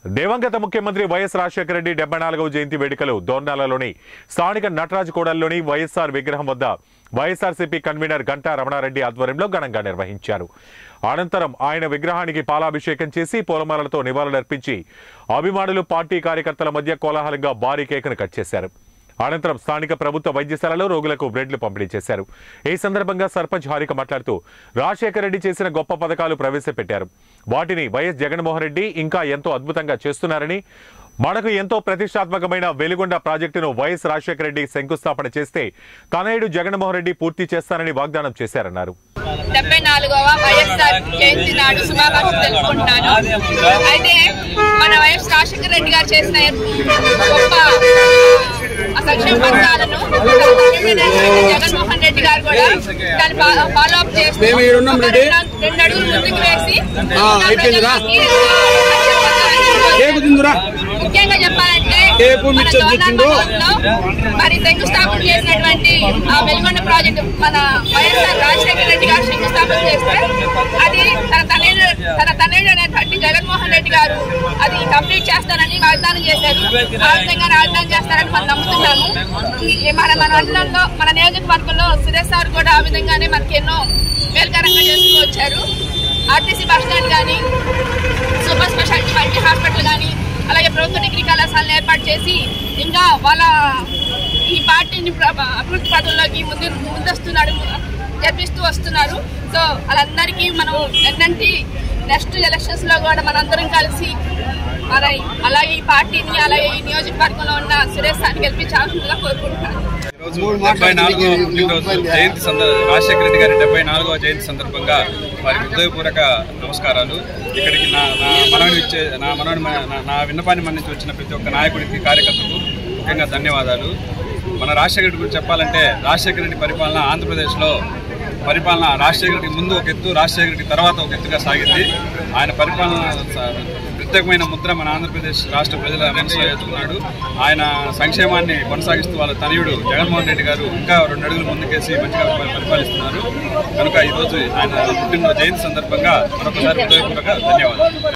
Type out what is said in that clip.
దివంగత ముఖ్యమంత్రి వైఎస్ రాజశేఖర రెడ్డి డెబ్బై నాలుగవ జయంతి వేడుకలు దోర్నాలలోని స్థానిక నటరాజ్ కూడల్లోని వైఎస్ఆర్ విగ్రహం వద్ద వైఎస్ఆర్సీపీ కన్వీనర్ గంటా రమణారెడ్డి ఆధ్వర్యంలో ఘనంగా నిర్వహించారు అనంతరం ఆయన విగ్రహానికి పాలాభిషేకం చేసి పూలమాలలతో నివాళులర్పించి అభిమానులు పార్టీ కార్యకర్తల మధ్య కోలాహలంగా భారీ కేకును కట్ చేశారు అనంతరం స్థానిక ప్రభుత్వ వైద్యశాలలో రోగులకు బ్రెడ్లు పంపిణీ చేశారు ఈ సందర్భంగా సర్పంచ్ హారిక మాట్లాడుతూ రాజశేఖర రెడ్డి చేసిన గొప్ప పథకాలు ప్రవేశపెట్టారు వాటిని వైఎస్ జగన్మోహన్ రెడ్డి ఇంకా ఎంతో అద్భుతంగా చేస్తున్నారని మనకు ఎంతో ప్రతిష్టాత్మకమైన వెలుగొండ ప్రాజెక్టును వైఎస్ రాజశేఖర రెడ్డి శంకుస్థాపన చేస్తే తనయుడు జగన్మోహన్ రెడ్డి పూర్తి చేస్తానని వాగ్దానం చేశారన్నారు డెబ్బై నాలుగవ వైఎస్ఆర్ జయంతి నాడు శుభాకాంక్షలు తెలుపుకుంటున్నాను అయితే మన వైఎస్ రాజశేఖర రెడ్డి గారు చేసిన గొప్ప ఆ సంక్షేమ పథకాలను జగన్మోహన్ రెడ్డి గారు కూడా దాన్ని ఫాలో అప్ చేస్తూ మేము ఈడ ఉన్నాం ఒక రెడ్డి. రెండు రెండు అడుగులు ముందుకు వేసి ఆ, అయిపోయిందిరా. ప్రజలకి సంక్షేమ పథకాలను కేకు తిందురా ముఖ్యంగా చెప్పాలంటే కేకు మన మిక్చర్ జోనార్ తెచ్చిండు. మండలంలో మరి శంకుస్థాపన చేసినటువంటి ఆ వెలుగొండ ప్రాజెక్టు మన వైఎస్ఆర్ రాజశేఖర రెడ్డి గారు శంకుస్థాపన చేస్తే అది తన తనయుడు తన తనయుడు అనేటువంటి జగన్మోహన్ రెడ్డి గారు అది కంప్లీట్ చేస్తానని వాగ్దానం చేశారు ఆ విధంగా వాగ్దానం చేస్తారని మనం నమ్ముతున్నాము ఈ మన మన మండలంలో మన నియోజకవర్గంలో సురేష్ సార్ కూడా ఆ విధంగానే మనకి ఎన్నో మేల్కరంగా చేస్తూ వచ్చారు ఆర్టీసీ బస్ స్టాండ్ కానీ సూపర్ స్పెషాలిటీ మల్టీ హాస్పిటల్ కానీ అలాగే ప్రభుత్వ డిగ్రీ కళాశాలను ఏర్పాటు చేసి ఇంకా వాళ్ళ ఈ పార్టీని ప్ర- అభివృద్ధి పదంలోకి ముందు ముందస్తున్నారు జరిపిస్తూ వస్తున్నారు సో వాళ్ళందరికీ మనం ఎన్నంటి నెక్స్ట్ ఎలక్షన్స్ లో కూడా మనందరం కలిసి మన అలాగే ఈ పార్టీని అలాగే ఈ నియోజకవర్గంలో ఉన్న సురేష్ సార్ని గెలిపించాల్సిందిగా కోరుకుంటున్నాను ఈరోజు డెబ్బై నాలుగో పుట్టినరోజు జయంతి సంద రాజశేఖర రెడ్డి గారి డెబ్బై నాలుగవ జయంతి సందర్భంగా వారికి హృదయపూర్వక నమస్కారాలు ఇక్కడికి నా నా మనవని ఇచ్చే నా మనవని నా- నా విన్నపాన్ని మన్నించి వచ్చిన ప్రతి ఒక్క నాయకుడికి కార్యకర్తకు ముఖ్యంగా ధన్యవాదాలు మన రాజశేఖర రెడ్డి గురించి చెప్పాలంటే రాజశేఖర రెడ్డి పరిపాలన ఆంధ్రప్రదేశ్లో పరిపాలన రాజశేఖర రెడ్డి ముందు ఒక ఎత్తు రాజశేఖర రెడ్డి తర్వాత ఒక ఎత్తుగా సాగింది ఆయన పరిపాలన స- ప్రత్యేకమైన ముద్ర మన ఆంధ్రప్రదేశ్ రాష్ట్ర ప్రజల మనసులో ఎత్తుకున్నాడు ఆయన సంక్షేమాన్ని కొనసాగిస్తూ వాళ్ళ తనయుడు జగన్మోహన్ రెడ్డి గారు ఇంకా రెండు అడుగులు ముందుకేసి మంచిగా పరి- పరిపాలిస్తున్నారు కనుక ఈరోజు ఆయన పుట్టిన జయంతి సందర్భంగా మరొకసారి హృదయపూర్వక ధన్యవాదాలు